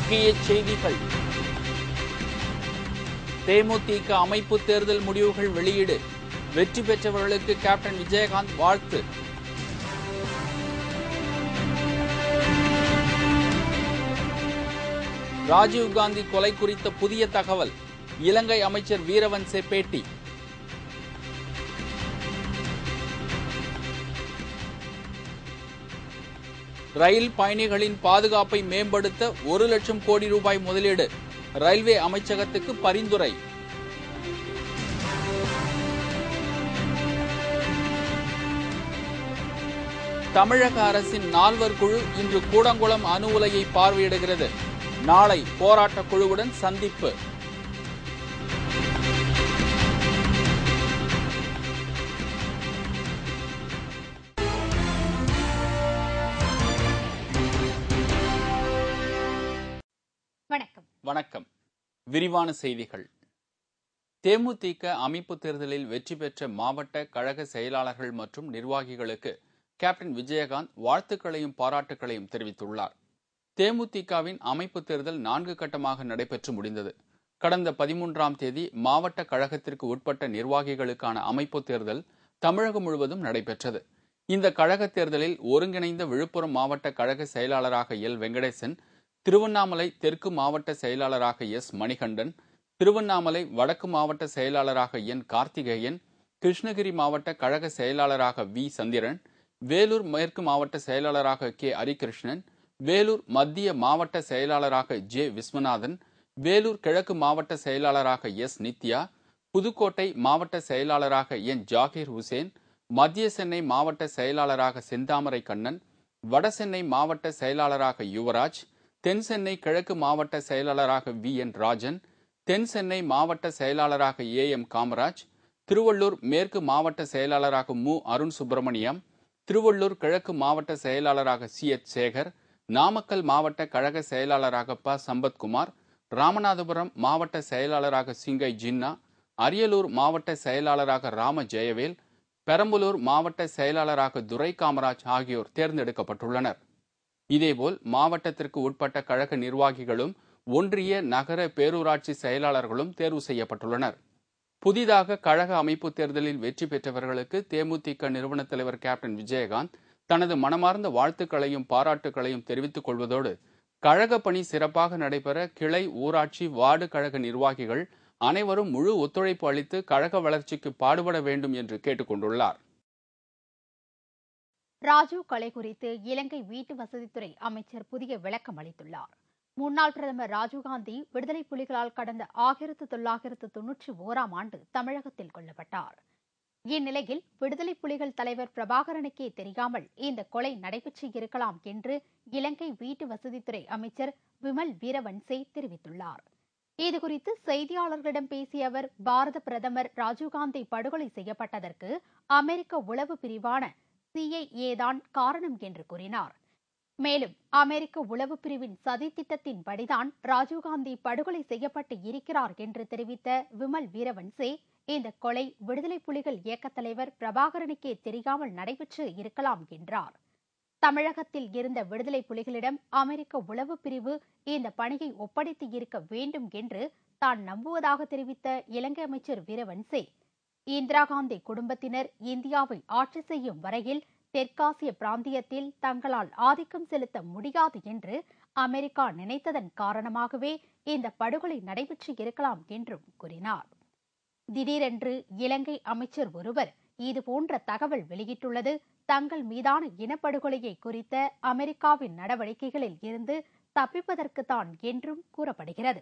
முக்கிய செய்திகள் தேமுதிக அமைப்பு தேர்தல் முடிவுகள் வெளியீடு வெற்றி பெற்றவர்களுக்கு கேப்டன் விஜயகாந்த் வாழ்த்து ராஜீவ்காந்தி கொலை குறித்த புதிய தகவல் இலங்கை அமைச்சர் வீரவன்சே பேட்டி ரயில் பயணிகளின் பாதுகாப்பை மேம்படுத்த ஒரு லட்சம் கோடி ரூபாய் முதலீடு ரயில்வே அமைச்சகத்துக்கு பரிந்துரை தமிழக அரசின் நால்வர் குழு இன்று கூடங்குளம் அணு உலையை பார்வையிடுகிறது நாளை போராட்ட குழுவுடன் சந்திப்பு வணக்கம் வணக்கம் விரிவான செய்திகள் தேமுதிக அமைப்பு தேர்தலில் வெற்றி பெற்ற மாவட்ட கழக செயலாளர்கள் மற்றும் நிர்வாகிகளுக்கு கேப்டன் விஜயகாந்த் வாழ்த்துக்களையும் பாராட்டுக்களையும் தெரிவித்துள்ளார் தேமுதிகவின் அமைப்பு தேர்தல் நான்கு கட்டமாக நடைபெற்று முடிந்தது கடந்த பதிமூன்றாம் தேதி மாவட்ட கழகத்திற்கு உட்பட்ட நிர்வாகிகளுக்கான அமைப்பு தேர்தல் தமிழகம் முழுவதும் நடைபெற்றது இந்த கழக தேர்தலில் ஒருங்கிணைந்த விழுப்புரம் மாவட்ட கழக செயலாளராக எல் வெங்கடேசன் திருவண்ணாமலை தெற்கு மாவட்ட செயலாளராக எஸ் மணிகண்டன் திருவண்ணாமலை வடக்கு மாவட்ட செயலாளராக என் கார்த்திகேயன் கிருஷ்ணகிரி மாவட்ட கழக செயலாளராக வி சந்திரன் வேலூர் மேற்கு மாவட்ட செயலாளராக கே ஹரிகிருஷ்ணன் வேலூர் மத்திய மாவட்ட செயலாளராக ஜே விஸ்வநாதன் வேலூர் கிழக்கு மாவட்ட செயலாளராக எஸ் நித்யா புதுக்கோட்டை மாவட்ட செயலாளராக என் ஜாகிர் ஹுசேன் மத்திய சென்னை மாவட்ட செயலாளராக செந்தாமரை கண்ணன் வடசென்னை மாவட்ட செயலாளராக யுவராஜ் தென் சென்னை கிழக்கு மாவட்ட செயலாளராக வி என் ராஜன் தென் சென்னை மாவட்ட செயலாளராக ஏ எம் காமராஜ் திருவள்ளூர் மேற்கு மாவட்ட செயலாளராக மு அருண் சுப்பிரமணியம் திருவள்ளூர் கிழக்கு மாவட்ட செயலாளராக சி எச் சேகர் நாமக்கல் மாவட்ட கழக செயலாளராக ப சம்பத்குமார் ராமநாதபுரம் மாவட்ட செயலாளராக சிங்கை ஜின்னா அரியலூர் மாவட்ட செயலாளராக ராம ஜெயவேல் பெரம்பலூர் மாவட்ட செயலாளராக துரை காமராஜ் ஆகியோர் தேர்ந்தெடுக்கப்பட்டுள்ளனர் இதேபோல் மாவட்டத்திற்கு உட்பட்ட கழக நிர்வாகிகளும் ஒன்றிய நகர பேரூராட்சி செயலாளர்களும் தேர்வு செய்யப்பட்டுள்ளனர் புதிதாக கழக அமைப்பு தேர்தலில் வெற்றி பெற்றவர்களுக்கு தேமுதிக நிறுவன தலைவர் கேப்டன் விஜயகாந்த் தனது மனமார்ந்த வாழ்த்துக்களையும் பாராட்டுக்களையும் தெரிவித்துக் கொள்வதோடு கழக பணி சிறப்பாக நடைபெற கிளை ஊராட்சி வார்டு கழக நிர்வாகிகள் அனைவரும் முழு ஒத்துழைப்பு அளித்து கழக வளர்ச்சிக்கு பாடுபட வேண்டும் என்று கேட்டுக் கொண்டுள்ளார் ராஜீவ் கொலை குறித்து இலங்கை வீட்டு வசதித்துறை அமைச்சர் புதிய விளக்கம் அளித்துள்ளார் முன்னாள் பிரதமர் ராஜீவ்காந்தி விடுதலை புலிகளால் கடந்த ஆயிரத்து தொள்ளாயிரத்து தொன்னூற்றி ஓராம் ஆண்டு தமிழகத்தில் கொல்லப்பட்டார் இந்நிலையில் விடுதலை புலிகள் தலைவர் பிரபாகரனுக்கே தெரியாமல் இந்த கொலை நடைபெற்று இருக்கலாம் என்று இலங்கை வீட்டு வசதித்துறை அமைச்சர் விமல் வீரவன்சே தெரிவித்துள்ளார் இதுகுறித்து செய்தியாளர்களிடம் பேசிய அவர் பாரத பிரதமர் ராஜீவ்காந்தி படுகொலை செய்யப்பட்டதற்கு அமெரிக்க உளவு பிரிவான சிஐஏ தான் காரணம் என்று கூறினார் மேலும் அமெரிக்க உளவு பிரிவின் சதி திட்டத்தின்படிதான் ராஜீவ்காந்தி படுகொலை செய்யப்பட்டு இருக்கிறார் என்று தெரிவித்த விமல் வீரவன்சே இந்த கொலை விடுதலை புலிகள் இயக்கத் தலைவர் பிரபாகரனுக்கே தெரியாமல் நடைபெற்று இருக்கலாம் என்றார் தமிழகத்தில் இருந்த விடுதலை புலிகளிடம் அமெரிக்க உளவு பிரிவு இந்த பணியை ஒப்படைத்து இருக்க வேண்டும் என்று தான் நம்புவதாக தெரிவித்த இலங்கை அமைச்சர் வீரவன்சே இந்திரா காந்தி குடும்பத்தினர் இந்தியாவை ஆட்சி செய்யும் வரையில் தெற்காசிய பிராந்தியத்தில் தங்களால் ஆதிக்கம் செலுத்த முடியாது என்று அமெரிக்கா நினைத்ததன் காரணமாகவே இந்த படுகொலை நடைபெற்று இருக்கலாம் என்றும் கூறினார் திடீரென்று இலங்கை அமைச்சர் ஒருவர் இதுபோன்ற தகவல் வெளியிட்டுள்ளது தங்கள் மீதான இனப்படுகொலையை குறித்த அமெரிக்காவின் நடவடிக்கைகளில் இருந்து தப்பிப்பதற்குத்தான் என்றும் கூறப்படுகிறது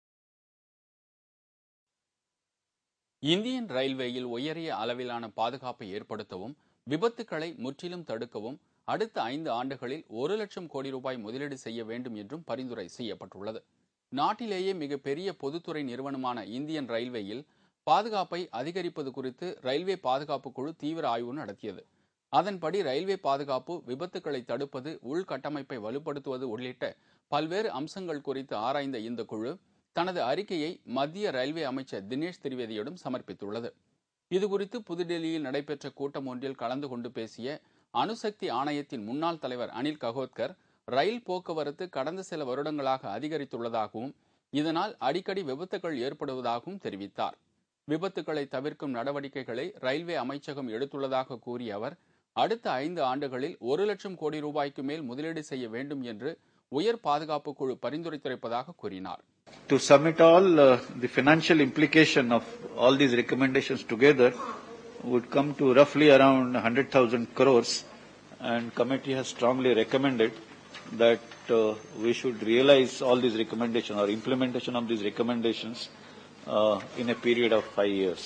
இந்தியன் ரயில்வேயில் உயரிய அளவிலான பாதுகாப்பை ஏற்படுத்தவும் விபத்துக்களை முற்றிலும் தடுக்கவும் அடுத்த ஐந்து ஆண்டுகளில் ஒரு லட்சம் கோடி ரூபாய் முதலீடு செய்ய வேண்டும் என்றும் பரிந்துரை செய்யப்பட்டுள்ளது நாட்டிலேயே மிகப்பெரிய பொதுத்துறை நிறுவனமான இந்தியன் ரயில்வேயில் பாதுகாப்பை அதிகரிப்பது குறித்து ரயில்வே பாதுகாப்பு குழு தீவிர ஆய்வு நடத்தியது அதன்படி ரயில்வே பாதுகாப்பு விபத்துக்களை தடுப்பது உள்கட்டமைப்பை வலுப்படுத்துவது உள்ளிட்ட பல்வேறு அம்சங்கள் குறித்து ஆராய்ந்த இந்த குழு தனது அறிக்கையை மத்திய ரயில்வே அமைச்சர் தினேஷ் திரிவேதியிடம் சமர்ப்பித்துள்ளது இதுகுறித்து புதுடெல்லியில் நடைபெற்ற கூட்டம் ஒன்றில் கலந்து கொண்டு பேசிய அணுசக்தி ஆணையத்தின் முன்னாள் தலைவர் அனில் ககோத்கர் ரயில் போக்குவரத்து கடந்த சில வருடங்களாக அதிகரித்துள்ளதாகவும் இதனால் அடிக்கடி விபத்துகள் ஏற்படுவதாகவும் தெரிவித்தார் விபத்துகளை தவிர்க்கும் நடவடிக்கைகளை ரயில்வே அமைச்சகம் எடுத்துள்ளதாக கூறிய அவர் அடுத்த ஐந்து ஆண்டுகளில் ஒரு லட்சம் கோடி ரூபாய்க்கு மேல் முதலீடு செய்ய வேண்டும் என்று உயர் பாதுகாப்பு குழு பரிந்துரைத்திருப்பதாக கூறினார் To sum it all, uh, the financial implication of all these recommendations together would come to roughly around 100,000 crores and committee has strongly recommended that uh, we should realize all these recommendations or implementation of these recommendations uh, in a period of five years.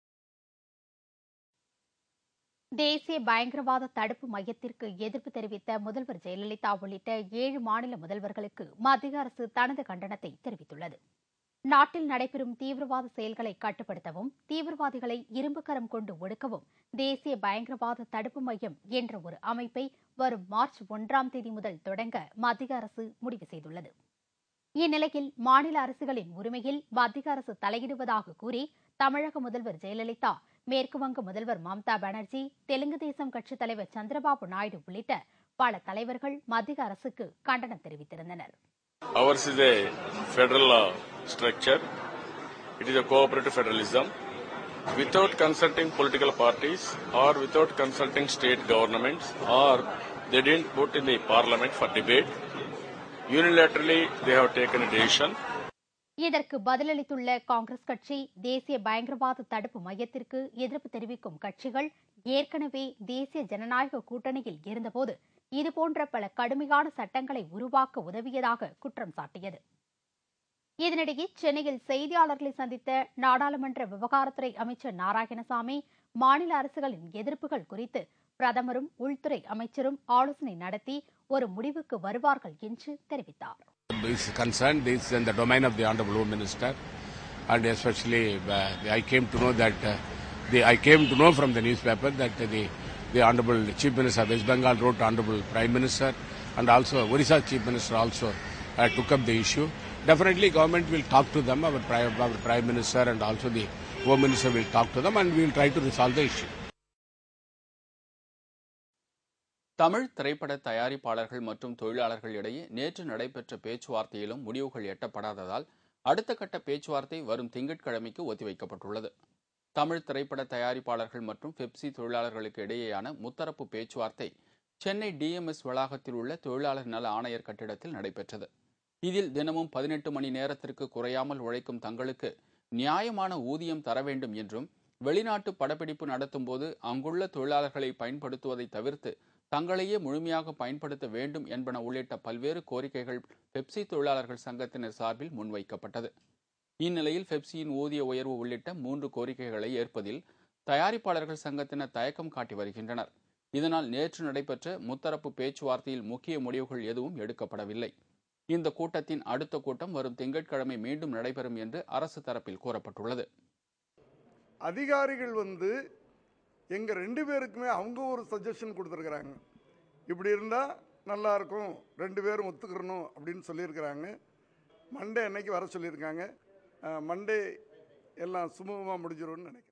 தேசிய பயங்கரவாத தடுப்பு மையத்திற்கு எதிர்ப்பு தெரிவித்த முதல்வர் ஜெயலலிதா உள்ளிட்ட ஏழு மாநில முதல்வர்களுக்கு மத்திய அரசு தனது கண்டனத்தை தெரிவித்துள்ளது நாட்டில் நடைபெறும் தீவிரவாத செயல்களை கட்டுப்படுத்தவும் தீவிரவாதிகளை இரும்பு கரம் கொண்டு ஒடுக்கவும் தேசிய பயங்கரவாத தடுப்பு மையம் என்ற ஒரு அமைப்பை வரும் மார்ச் ஒன்றாம் தேதி முதல் தொடங்க மத்திய அரசு முடிவு செய்துள்ளது இந்நிலையில் மாநில அரசுகளின் உரிமையில் மத்திய அரசு தலையிடுவதாக கூறி தமிழக முதல்வர் ஜெயலலிதா மேற்குவங்க முதல்வர் மம்தா பானர்ஜி தெலுங்கு தேசம் கட்சித் தலைவர் சந்திரபாபு நாயுடு உள்ளிட்ட பல தலைவர்கள் மத்திய அரசுக்கு கண்டனம் தெரிவித்திருந்தனர் Ours is a federal uh, structure. It is a cooperative federalism. Without consulting political parties or without consulting state governments or they didn't put in the parliament for debate, unilaterally they have taken a decision. இதற்கு பதிலளித்துள்ள காங்கிரஸ் கட்சி தேசிய பயங்கரவாத தடுப்பு மையத்திற்கு எதிர்ப்பு தெரிவிக்கும் கட்சிகள் ஏற்கனவே தேசிய ஜனநாயக கூட்டணியில் இருந்தபோது இதுபோன்ற பல கடுமையான சட்டங்களை உருவாக்க உதவியதாக குற்றம் சாட்டியது இதனிடையே சென்னையில் செய்தியாளர்களை சந்தித்த நாடாளுமன்ற விவகாரத்துறை அமைச்சர் நாராயணசாமி மாநில அரசுகளின் எதிர்ப்புகள் குறித்து பிரதமரும் உள்துறை அமைச்சரும் ஆலோசனை நடத்தி ஒரு முடிவுக்கு வருவார்கள் என்று தெரிவித்தார் is concerned, this is in the domain of the Honorable Home Minister, and especially uh, I came to know that uh, the, I came to know from the newspaper that the the Honorable Chief Minister of West Bengal wrote to Honorable Prime Minister, and also Orissa Chief Minister also uh, took up the issue. Definitely, government will talk to them. Our Prime, our Prime Minister and also the Home Minister will talk to them, and we will try to resolve the issue. Tamil திரைப்பட தயாரிப்பாளர்கள் மற்றும் தொழிலாளர்கள் இடையே நேற்று நடைபெற்ற பேச்சுவார்த்தையிலும் முடிவுகள் எட்டப்படாததால் அடுத்த கட்ட பேச்சுவார்த்தை வரும் திங்கட்கிழமைக்கு ஒத்திவைக்கப்பட்டுள்ளது தமிழ் திரைப்பட தயாரிப்பாளர்கள் மற்றும் பெப்சி தொழிலாளர்களுக்கு இடையேயான முத்தரப்பு பேச்சுவார்த்தை சென்னை டிஎம்எஸ் வளாகத்தில் உள்ள தொழிலாளர் நல ஆணையர் கட்டிடத்தில் நடைபெற்றது இதில் தினமும் பதினெட்டு மணி நேரத்திற்கு குறையாமல் உழைக்கும் தங்களுக்கு நியாயமான ஊதியம் தர வேண்டும் என்றும் வெளிநாட்டு படப்பிடிப்பு நடத்தும் போது அங்குள்ள தொழிலாளர்களை பயன்படுத்துவதை தவிர்த்து தங்களையே முழுமையாக பயன்படுத்த வேண்டும் என்பன உள்ளிட்ட பல்வேறு கோரிக்கைகள் பெப்சி தொழிலாளர்கள் சங்கத்தினர் சார்பில் முன்வைக்கப்பட்டது இந்நிலையில் பெப்சியின் ஊதிய உயர்வு உள்ளிட்ட மூன்று கோரிக்கைகளை ஏற்பதில் தயாரிப்பாளர்கள் சங்கத்தினர் தயக்கம் காட்டி வருகின்றனர் இதனால் நேற்று நடைபெற்ற முத்தரப்பு பேச்சுவார்த்தையில் முக்கிய முடிவுகள் எதுவும் எடுக்கப்படவில்லை இந்த கூட்டத்தின் அடுத்த கூட்டம் வரும் திங்கட்கிழமை மீண்டும் நடைபெறும் என்று அரசு தரப்பில் கூறப்பட்டுள்ளது அதிகாரிகள் வந்து எங்கள் ரெண்டு பேருக்குமே அவங்க ஒரு சஜஷன் கொடுத்துருக்குறாங்க இப்படி இருந்தால் நல்லா இருக்கும் ரெண்டு பேரும் ஒத்துக்கிறணும் அப்படின்னு சொல்லியிருக்கிறாங்க மண்டே அன்னைக்கு வர சொல்லியிருக்காங்க அஹ், மண்டே எல்லாம் சுமூகமாக முடிஞ்சிரும்னு நினைக்கிறேன்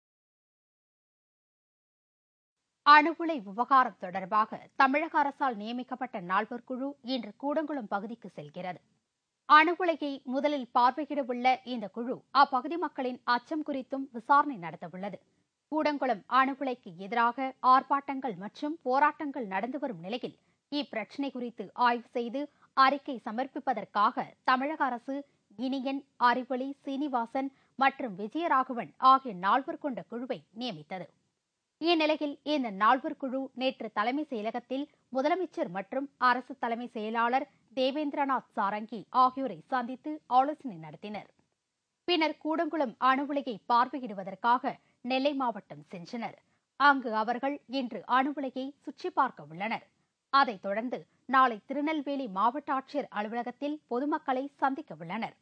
அணு உலை விவகாரம் தொடர்பாக தமிழக அரசால் நியமிக்கப்பட்ட நால்வர் குழு இன்று கூடங்குளம் பகுதிக்கு செல்கிறது அணு உலையை முதலில் பார்வையிட உள்ள இந்த குழு அப்பகுதி மக்களின் அச்சம் குறித்தும் விசாரணை நடத்தவுள்ளது கூடங்குளம் அணு உலைக்கு எதிராக ஆர்ப்பாட்டங்கள் மற்றும் போராட்டங்கள் நடந்து வரும் நிலையில் இப்பிரச்சினை குறித்து ஆய்வு செய்து அறிக்கை சமர்ப்பிப்பதற்காக தமிழக அரசு இனியன் அறிவொளி சீனிவாசன் மற்றும் விஜயராகவன் ஆகிய நால்வர் கொண்ட குழுவை நியமித்தது இந்நிலையில் இந்த நால்வர் குழு நேற்று தலைமை செயலகத்தில் முதலமைச்சர் மற்றும் அரசு தலைமை செயலாளர் தேவேந்திரநாத் சாரங்கி ஆகியோரை சந்தித்து ஆலோசனை நடத்தினர் பின்னர் கூடங்குளம் அணு உலையை பார்வையிடுவதற்காக நெல்லை மாவட்டம் சென்றனர் அங்கு அவர்கள் இன்று அணு உலையை சுற்றி பார்க்க உள்ளனர் அதைத் தொடர்ந்து நாளை திருநெல்வேலி மாவட்ட ஆட்சியர் அலுவலகத்தில் பொதுமக்களை சந்திக்க உள்ளனர்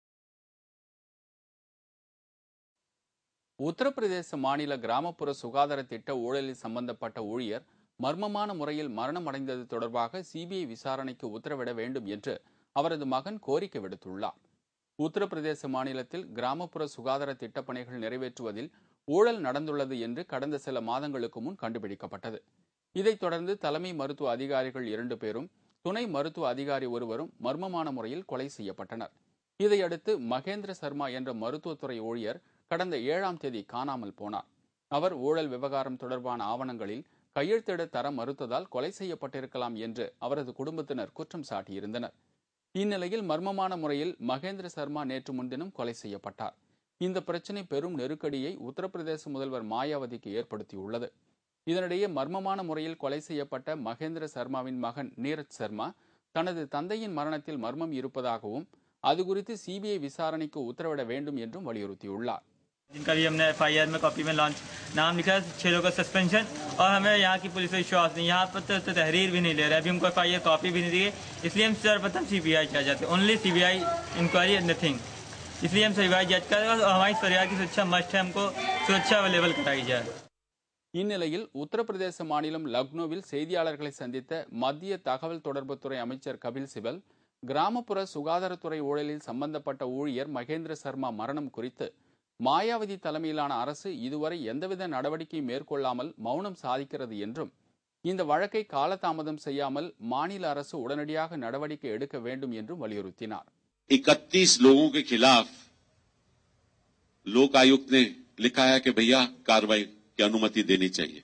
உத்தரப்பிரதேச மாநில கிராமப்புற சுகாதார திட்ட ஊழலில் சம்பந்தப்பட்ட ஊழியர் மர்மமான முறையில் மரணமடைந்தது தொடர்பாக சிபிஐ விசாரணைக்கு உத்தரவிட வேண்டும் என்று அவரது மகன் கோரிக்கை விடுத்துள்ளார் உத்தரப்பிரதேச மாநிலத்தில் கிராமப்புற சுகாதார திட்டப் பணிகள் நிறைவேற்றுவதில் ஊழல் நடந்துள்ளது என்று கடந்த சில மாதங்களுக்கு முன் கண்டுபிடிக்கப்பட்டது இதைத் தொடர்ந்து தலைமை மருத்துவ அதிகாரிகள் இரண்டு பேரும் துணை மருத்துவ அதிகாரி ஒருவரும் மர்மமான முறையில் கொலை செய்யப்பட்டனர் இதையடுத்து மகேந்திர சர்மா என்ற மருத்துவத்துறை ஊழியர் கடந்த ஏழாம் தேதி காணாமல் போனார் அவர் ஊழல் விவகாரம் தொடர்பான ஆவணங்களில் கையெழுத்திட தர மறுத்ததால் கொலை செய்யப்பட்டிருக்கலாம் என்று அவரது குடும்பத்தினர் குற்றம் சாட்டியிருந்தனர் இந்நிலையில் மர்மமான முறையில் மகேந்திர சர்மா நேற்று முன்தினம் கொலை செய்யப்பட்டார் இந்த பிரச்சினை பெரும் நெருக்கடியை உத்தரப்பிரதேச முதல்வர் மாயாவதிக்கு ஏற்படுத்தியுள்ளது இதனிடையே மர்மமான முறையில் கொலை செய்யப்பட்ட மகேந்திர சர்மாவின் மகன் நீரஜ் சர்மா தனது தந்தையின் மரணத்தில் மர்மம் இருப்பதாகவும் அது குறித்து சிபிஐ விசாரணைக்கு உத்தரவிட வேண்டும் என்றும் வலியுறுத்தியுள்ளார் जिनका भी हमने एफ में कॉपी में लॉन्च नाम लिखा है छह लोगों का सस्पेंशन और हमें यहाँ की पुलिस से विश्वास नहीं यहाँ पर तो, तो तहरीर भी नहीं ले रहे अभी हमको एफ कॉपी भी नहीं दी इसलिए हम सर्वप्रथम सी बी आई किया जाते हैं only C B I inquiry nothing इसलिए हम सी बी आई जज कर और हमारी परिवार की सुरक्षा मस्ट है हमको सुरक्षा अवेलेबल कराई जाए இந்நிலையில் உத்தரப்பிரதேச மாநிலம் லக்னோவில் செய்தியாளர்களை சந்தித்த மத்திய தகவல் தொடர்புத்துறை அமைச்சர் கபில் சிபல் கிராமப்புற சுகாதாரத்துறை ஊழலில் சம்பந்தப்பட்ட ஊழியர் மகேந்திர சர்மா மரணம் குறித்து மாயாவதி தலைமையிலான அரசு இதுவரை எந்தவித நடவடிக்கை மேற்கொள்ளாமல் மௌனம் சாதிக்கிறது என்றும் இந்த வழக்கை காலதாமதம் செய்யாமல் மாநில அரசு உடனடியாக நடவடிக்கை எடுக்க வேண்டும் என்றும் வலியுறுத்தினார் इकतीस लोगों के खिलाफ लोक आयुक्त ने लिखा है कि भैया कार्रवाई की अनुमति देनी चाहिए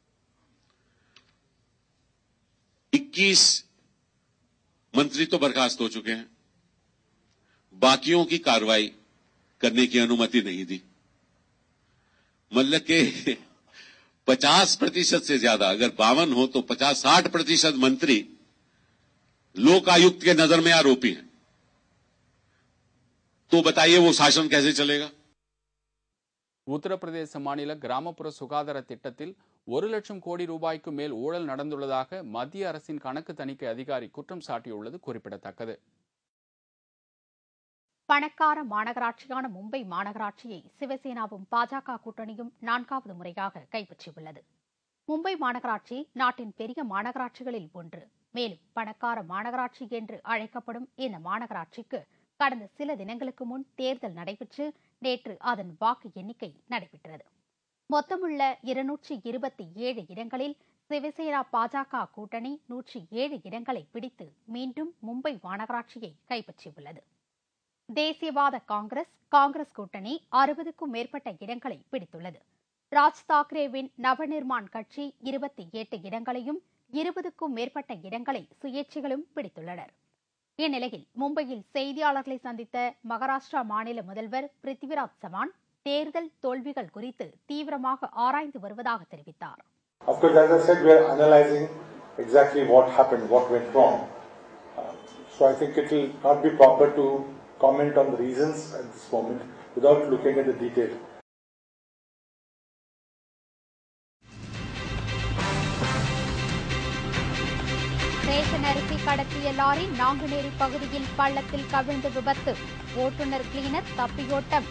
21 मंत्री तो बर्खास्त हो चुके हैं बाकियों की कार्रवाई करने की अनुमति नहीं दी मतलब के 50 प्रतिशत से ज्यादा अगर बावन हो तो 50-60 प्रतिशत मंत्री लोक आयुक्त के नजर में आरोपी हैं तो बताइए वो शासन कैसे चलेगा உத்தரப்பிரதேச மாநில கிராமப்புற சுகாதார திட்டத்தில் ஒரு லட்சம் கோடி ரூபாய்க்கு மேல் ஊழல் நடந்துள்ளதாக மத்திய அரசின் கணக்கு தணிக்கை அதிகாரி குற்றம் சாட்டியுள்ளது குறிப்பிடத்தக்கது பணக்கார மாநகராட்சியான மும்பை மாநகராட்சியை சிவசேனாவும் பாஜக கூட்டணியும் நான்காவது முறையாக கைப்பற்றியுள்ளது மும்பை மாநகராட்சி நாட்டின் பெரிய மாநகராட்சிகளில் ஒன்று மேலும் பணக்கார மாநகராட்சி என்று அழைக்கப்படும் இந்த மாநகராட்சிக்கு கடந்த சில தினங்களுக்கு முன் தேர்தல் நடைபெற்று நேற்று அதன் வாக்கு எண்ணிக்கை நடைபெற்றது மொத்தமுள்ள இருநூற்றி இருபத்தி ஏழு இடங்களில் சிவசேனா பாஜக கூட்டணி நூற்றி ஏழு இடங்களை பிடித்து மீண்டும் மும்பை மாநகராட்சியை கைப்பற்றியுள்ளது தேசியவாத காங்கிரஸ் காங்கிரஸ் கூட்டணி அறுபதுக்கும் மேற்பட்ட இடங்களை பிடித்துள்ளது ராஜ் தாக்கரேவின் நவநிர்மாண் கட்சி இருபத்தி எட்டு இடங்களையும் இருபதுக்கும் மேற்பட்ட இடங்களை சுயேட்சைகளும் பிடித்துள்ளனர் இந்நிலையில் மும்பையில் செய்தியாளர்களை சந்தித்த மகாராஷ்டிரா மாநில முதல்வர் பிருத்திவிராஜ் சவான் தேர்தல் தோல்விகள் குறித்து தீவிரமாக ஆராய்ந்து வருவதாக தெரிவித்தார் Of course, as I said, we are analyzing exactly what happened, what went wrong. Uh, so I think it will not be proper to comment on the reasons at this moment without looking at the detail. Ration அரிசி கடத்திய lorry Nanguneri பகுதியில் பள்ளத்தில் கவிழ்ந்து விபத்து ஓட்டுநர் cleaner தப்பியோட்டம்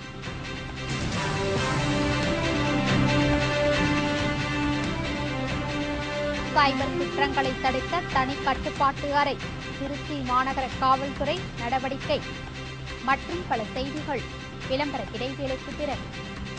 சைபர் குற்றங்களை தடுக்க தனி கட்டுப்பாட்டு அறை திருச்சி மாநகர காவல்துறை நடவடிக்கை மற்றும் பல செய்திகள் விளம்பர இடைவேளைக்கு பிறகு